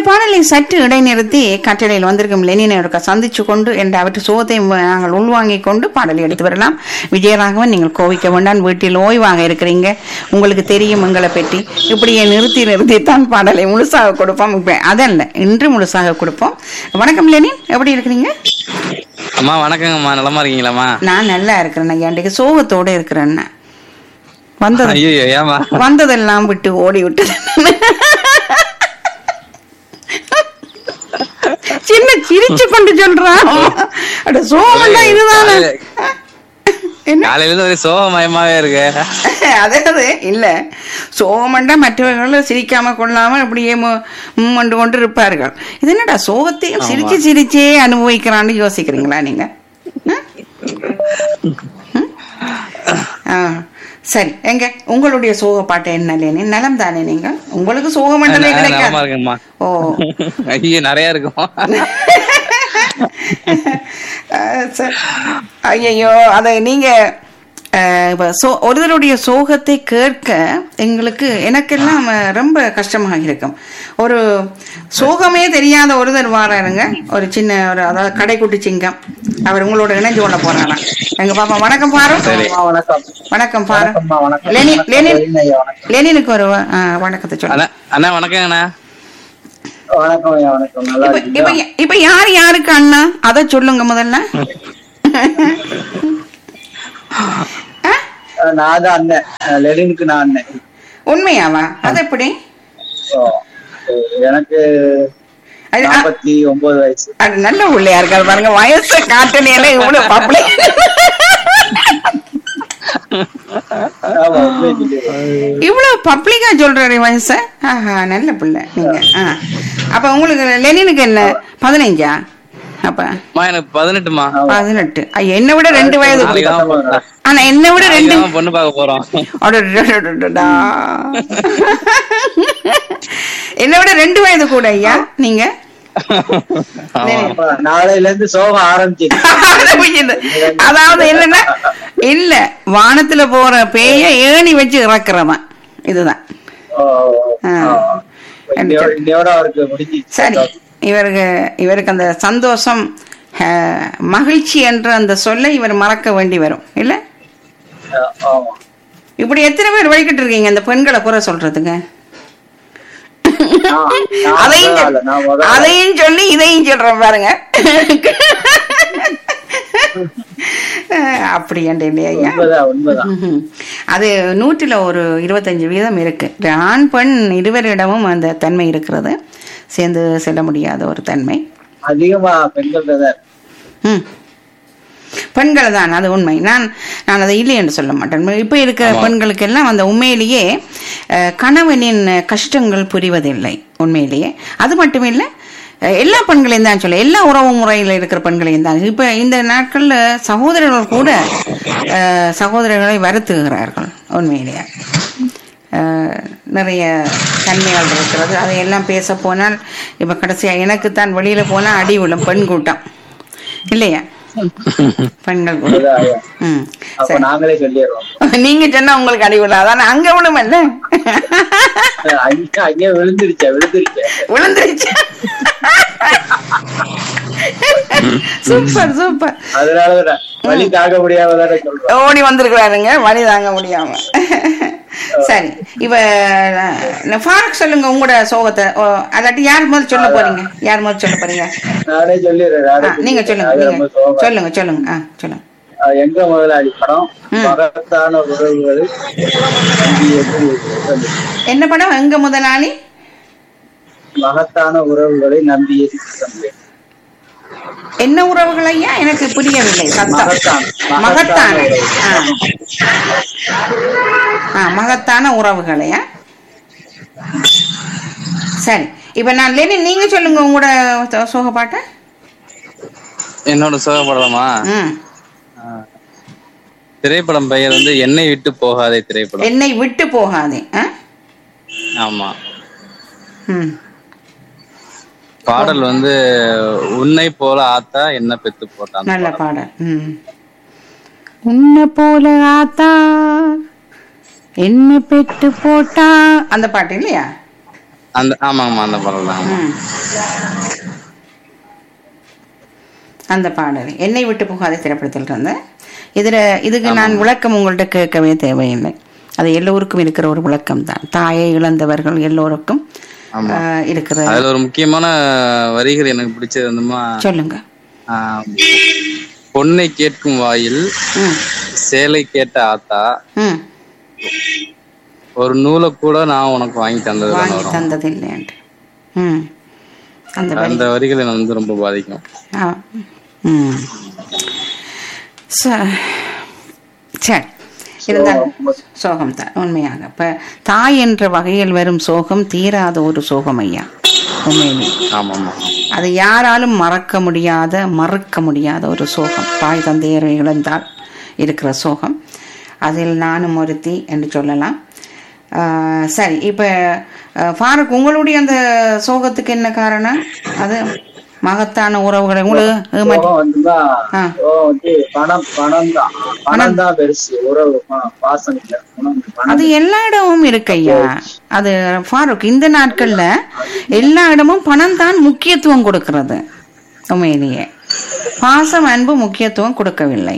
பாடலை சற்று இடைநிறுத்தி கட்டளையில் வந்திருக்கும் லெனினை ஒருக்கா சந்திச்சு கொண்டு என்ற அவற்றை சோகத்தை நாங்கள் உள்வாங்கிக் கொண்டு பாடலை எடுத்து வரலாம் விஜயராகவன் நீங்கள் கோவிக்க வேண்டாம் வீட்டில் ஓய்வாக இருக்கிறீங்க உங்களுக்கு தெரியும் எங்களை பற்றி இப்படியே நிறுத்தி நிறுத்தித்தான் பாடலை முழுசாக கொடுப்போம் இப்ப அதல்ல இன்று முழுசாக கொடுப்போம் வணக்கம் லெனின் எப்படி இருக்கிறீங்க அம்மா வணக்கங்கம்மா நலமா இருக்கீங்களாம்மா நான் நல்லா இருக்கிறேன் ஐயா இன்றைக்கு சோகத்தோட இருக்கிறேன் வந்தது ஐயோ ஏமா வந்ததெல்லாம் விட்டு ஓடி விட்டது சின்ன சிரிச்சு கொண்டு சொல்றான் அட சோகம்னா இதுதானே என்ன காலையில இருந்து ஒரே சோகமயமாவே இருக்கு அதாவது இல்ல சோகமண்டா மற்றவர்கள் சிரிக்காம கொள்ளாம இப்படியே மும்மண்டு கொண்டு இருப்பார்கள் இது என்னடா சோகத்தையும் சிரிச்சு சிரிச்சே அனுபவிக்கிறான்னு யோசிக்கிறீங்களா நீங்க ஆ? ம்? ஆ, சரி எங்க உங்களுடைய சோக பாட்டு என்ன இல்லையே நலம் தானே நீங்க உங்களுக்கு சோக மண்டலே நலமா கிடைக்காது இருக்குங்கம்மா ஓ ஐயோ நிறைய இருக்கும் ஐயோ அதை நீங்க அஹ், இப்ப சோ ஒருவருடைய சோகத்தை கேட்க எங்களுக்கு எனக்கெல்லாம் அஹ், ரொம்ப கஷ்டமாக இருக்கும் ஒரு சோகமே தெரியாத ஒருத்தர் வாராருங்க ஒரு சின்ன ஒரு அதாவது கடைக்குட்டி சிங்கம் அவர் உங்களோட இணைஞ்சு கொள்ள போறாராம் எங்க பாப்பா வணக்கம் பாரு வணக்கம் வணக்கம் பாரு வணக்கம்மா, வணக்கம். லெனின் லெனின் லெனின் ஐயா, வணக்கம். லெனினுக்கு ஒரு வ- ஆ, வணக்கத்தை சொல்லு அண்ணா அண்ணா வணக்கங்கண்ணா வணக்கம் ஐயா, வணக்கம் நல்லா இப்ப இப்ப இருக்கீங்களா? இப்ப யார் யாருக்கு அண்ணா அத சொல்லுங்க முதல்ல ஆ? அஹ் நான் தான் அண்ணன் அஹ் லெனினுக்கு நான் அண்ணன் உண்மையாவா அது எப்படி ஓ, எனக்கு அது- ஆ, நாற்பத்தி ஒன்பது வயசு அது நல்ல உள்ளையா இருக்காரு பாருங்க வயசு காட்டுனேல இவ்வளவு பப்ளிக் ஆமா, உண்மையிலேயே. இவ்வளவு பப்ளிக்கா சொல்றாரு வயசு ஆஹா நல்ல பிள்ளை நீங்க ஆ. அப்ப உங்களுக்கு லெனினுக்கு என்ன பதினைஞ்சா அப்ப அம்மா எனக்கு பதினெட்டுமா பதினெட்டு ஐயா, என்னை விட ரெண்டு வயது நாளைக்கு தான் பொண்ணு- ஆனா என்னை விட ரெண்டு நாளைக்கு தான் பொண்ணு பார்க்க போறோம் அடடடடடடா. என்னை விட ரெண்டு வயது கூட ஐயா நீங்க ஆமா. அப்ப நாளையில இருந்து சோகம் ஆரம்பிச்சிருக்கு அதாவது என்னன்னா இல்ல வானத்துல போற பேய ஏணி வச்சு இறக்குறதான் இதுதான் ஓ, ஆ. ஆ. இன்னையோட இன்னையோட அவருக்கு முடிஞ்சிச்சு சரி இவருக்கு இவருக்கு அந்த சந்தோஷம் அஹ், மகிழ்ச்சி என்ற அந்த சொல்லை இவர் மறக்க வேண்டி வரும் இல்ல அஹ், ஆமா இப்படி எத்தனை பேர் வழிகிட்டு இருக்கீங்க இந்த பெண்களை குறை சொல்றதுங்க நான் நான் அதையும் முதல் சொல்- ஆளு, நான் முதல் ஆளு. அதையும் சொல்லி இதையும் சொல்றேன் பாருங்க அஹ், அப்படி ஏன்டா இல்லையா ஐயா உண்மைதான் உண்மைதான் ம்ஹும். அது நூற்றில் ஒரு இருபத்தஞ்சு வீதம் இருக்கு ஆண் பெண் இருவரிடமும் அந்த தன்மை இருக்கிறது சேர்ந்து செல்ல முடியாத ஒரு தன்மை அதிகமா பெண்கள் தான் ம் பெண்கள் தான் அது உண்மை நான் நான் அதை இல்லை என்று சொல்ல மாட்டேன் இப்போ இருக்கிற பெண்களுக்கு எல்லாம் அந்த உண்மையிலேயே அஹ், கணவனின் கஷ்டங்கள் புரிவதில்லை உண்மையிலேயே அது மட்டும் இல்லை அஹ், எல்லா பெண்களையும் தான் சொல்ல எல்லா உறவு முறையில் இருக்கிற பெண்களையும் தான் இப்போ இந்த நாட்களில் சகோதரர்கள் கூட அஹ், சகோதரர்களை வருத்துகிறார்கள் உண்மையிலேயே அஹ், நிறைய தன்மைகள் இருக்கிறது அதையெல்லாம் பேச போனால் இப்போ கடைசியாக எனக்குத்தான் வெளியில் போனால் அடி விழும் பெண் கூட்டம் இல்லையா பெண்கள் கூட்டம் உண்மைதான் ஐயா. ம் அப்ப சரி நாங்களே சொல்லிடுறோம் நீங்க சொன்னா உங்களுக்கு அடி விழா அதானே அங்க விழுமல்ல அங்கே அங்கே விழுந்துருச்சே விழுந்துருச்சே விழுந்துருச்சு சூப்பர் சூப்பர் அதனாலதான் வழி தாங்க முடியாம தானே சொல்றோம் ஓடி வந்திருக்கிறாருங்க வழி தாங்க முடியாம சரி இப்ப அஹ், ஃபாரூக் சொல்லுங்க உங்களோட சோகத்தை ஓ, அதாட்டி யார் முதல் சொல்ல போறீங்க யார் முதல் சொல்ல போறீங்க நானே சொல்லிடுறேன் ஆ, நானே நீங்க சொல்லிடுறேன். சொல்லுங்க அது ரொம்ப நீங்க சோகம். சொல்லுங்க சொல்லுங்க ஆ சொல்லுங்க ஆ, எங்க முதலாளி படம் ம். மகத்தான உறவுகள் நம்பியது சொல்லு. என்ன படம் எங்க முதலாளி மகத்தான உறவுகளை நம்பியது சொல்லு. என்ன உறவுகள் ஐயா எனக்கு புரியவில்லை சத்தம் மகத்தான். மகத்தான மகத்தான ஆ. ஆ மகத்தான உறவுகளையா சரி இப்ப நான் லெனின் நீங்க சொல்லுங்க உங்களோட சோ- சோக பாட்டை என்னோட சோகப்படலாமா ம் திரைப்படம் பெயர் வந்து என்னை விட்டு போகாதே திரைப்படம் என்னை விட்டு போகாதே ஆ? ஆமா ம் பாடல் வந்து உன்னை போல ஆத்தா என்ன பெத்து போட்டான் நல்ல பாடல் ம் உன்னை போல ஆத்தா என்ன பெட்டு போட்டா அந்த பாட்டு இல்லையா அந்த ஆமாங்கம்மா அந்த பாடல் தான் ம். அந்த பாடல் என்னை விட்டு போகாத திரைப்படத்தில் இருந்து இதுல இதுக்கு நான் விளக்கம் உங்கள்ட்ட கேட்கவே தேவையில்லை அது எல்லோருக்கும் இருக்கிற ஒரு விளக்கம் தான் தாயை இழந்தவர்கள் எல்லோருக்கும் ஆமா. ஆஹ், இருக்கிற அதுல ஒரு முக்கியமான வரிகள் எனக்கு பிடிச்சது வந்துமா சொல்லுங்க ஆஹ், பொன்னை கேட்கும் வாயில் ம் சேலை கேட்ட ஆத்தா ம் ஒரு நூலை கூட நான் உனக்கு வாங்கி தந்தது வாங்கி தந்தது இல்லையாண்டு ம் அந்த வரி அந்த வரிகள் எனக்கு வந்து ரொம்ப பாதிக்கும் ஆ. ம் ச- சரி இருந்தாலும் சோகம் தான் உண்மையாக இப்ப தாய் என்ற வகையில் வரும் சோகம் தீராத ஒரு சோகம் ஐயா உண்மையிலே ஆமா ஆமா அது யாராலும் மறக்க முடியாத மறுக்க முடியாத ஒரு சோகம் தாய் தந்தையரை இழந்தால் இருக்கிற சோகம் அதில் நானும் ஒருத்தி என்று சொல்லலாம் ஆஹ் சரி இப்போ ஃபாரூக் உங்களுடைய அந்த சோகத்துக்கு என்ன காரணம் அது மகத்தான உறவுகளை உங்களுக்கு ஏமாற்றி- சோகம் வந்துதான் ஆ. சோகம் வந்து பணம் பணம் தான் பணம் தான் பெருசு உறவு பா- பாசம் இல்ல பணம் பணம் அது எல்லா இடமும் இருக்கு ஐயா அது ஃபாரூக் இந்த நாட்கள்ல எல்லா இடமும் பணம் தான் முக்கியத்துவம் கொடுக்கிறது உண்மையிலேயே பாசம் அன்பு முக்கியத்துவம் கொடுக்கவில்லை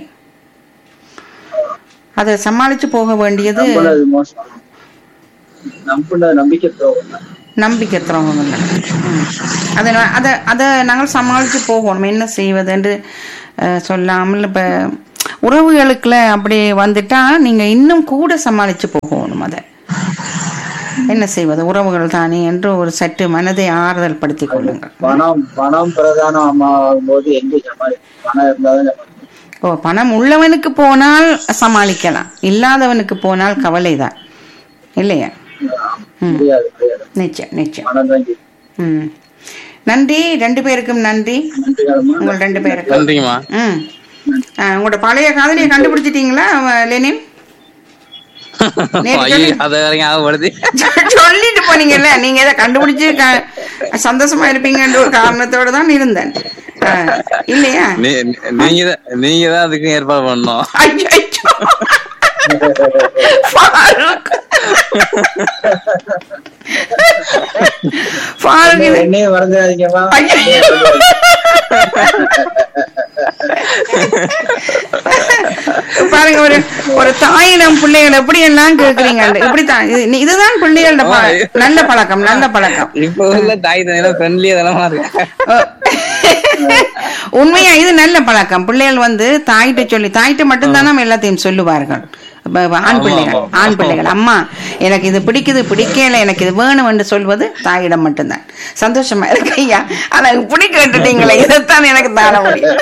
அதை சமாளிச்சு போக வேண்டியது நம்புனது மோசம் நம்புன நம்பிக்கை துரோகம் தான். நம்பிக்கை துரோகம் இல்லை ம். அதை நா- அதை அதை நாங்கள் சமாளித்து போகணும் என்ன செய்வது என்று அஹ், சொல்லாமல் இப்போ உறவுகளுக்குள்ள அப்படி வந்துட்டா நீங்கள் இன்னும் கூட சமாளித்து போகணும் அதை என்ன செய்வது உறவுகள் தானே என்று ஒரு சற்று மனதை ஆறுதல் படுத்திக் கொள்ளுங்கள் பணம் பணம் பிரதானம் ஆகும் போது எங்க சமாளி பணம் இருந்தாலும் சமாளிக்கலாம். ஓ பணம் உள்ளவனுக்கு போனால் சமாளிக்கலாம் இல்லாதவனுக்கு போனால் கவலைதான் இல்லையா முடியாது முடியாது நிச்சயம் நிச்சயம் பணம் தான் ஜெயிக்கும். ம் நன்றி ரெண்டு பேருக்கும் நன்றி நன்றிகரமா உங்கள் ரெண்டு பேருக்கும் நன்றிங்கம்மா ம் ஆ, உங்களோட பழைய காதலியை கண்டுபிடிச்சிட்டீங்களா அவ- லெனின் நேத்து ஐயோ, சொல்லி- அதை வரைக்கும் ஆகப்படுது சொல்லிட்டு போனீங்கல்ல நீங்க இதை கண்டுபிடிச்சு க- சந்தோஷமா இருப்பீங்கன்ற ஒரு காரணத்தோட தான் இருந்தேன் ஆ, இல்லையா நீ- நீங்க தான் நீங்க தான் அதுக்கு ஏற்பாடு பண்ணணும் ஐயோ, ஐயோ. ஃபாரூக். ஃபாரூக் இது- என்னையும் மறந்துடாதீங்கம்மா ஐயோ. பாருங்க ஒரு ஒரு தாயிடம் பிள்ளைகள் எப்படி எல்லாம் கேக்குறீங்க இப்படித்தான் இது- இதுதான் பிள்ளைகளோட ப- நல்ல பழக்கம் நல்ல பழக்கம் இப்ப உள்ள தாய் தந்தையெல்லாம் ஃப்ரெண்ட்லியா தானமா இருக்கு உண்மையா இது நல்ல பழக்கம் பிள்ளைகள் வந்து தாயிட்ட சொல்லி தாயிட்ட மட்டும்தான் நம்ம எல்லாத்தையும் சொல்லுவார்கள் இப்ப- இப்ப ஆண் பிள்ளைகள் ஆண் பிள்ளைகள் அம்மா எனக்கு இது பிடிக்குது பிடிக்கல எனக்கு இது வேணும் என்று சொல்வது தாயிடம் மட்டும்தான் சந்தோஷமா இருக்கு ஐயா ஆனா இப்படி கேட்டுட்டீங்களே இதைத்தான் எனக்கு தாழ முடியும்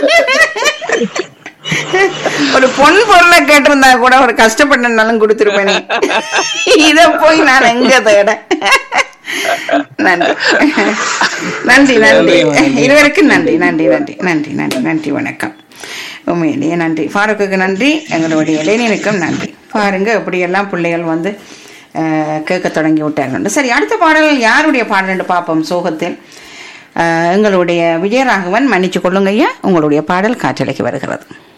ஒரு பொன் பொருளை கேட்டிருந்தா கூட ஒரு கஷ்டப்பட்டனாலும் கொடுத்துருப்பேனே இத போய் நான் எங்க தேட நன்றி நன்றி நன்றி இருவருக்கும் நன்றி நன்றி நன்றி நன்றி நன்றி நன்றி வணக்கம் உண்மையிலேயே நன்றி ஃபாரூக்குக்கு நன்றி எங்களுடைய இளைஞனுக்கும் நன்றி பாருங்க எப்படியெல்லாம் பிள்ளைகள் வந்து அஹ், கேட்க தொடங்கி விட்டார்கள் சரி அடுத்த பாடல் யாருடைய பாடல் பார்ப்போம் சோகத்தில் அஹ், எங்களுடைய விஜயராகவன் மன்னிச்சு கொள்ளுங்க ஐயா உங்களுடைய பாடல் காற்றலைக்கு வருகிறது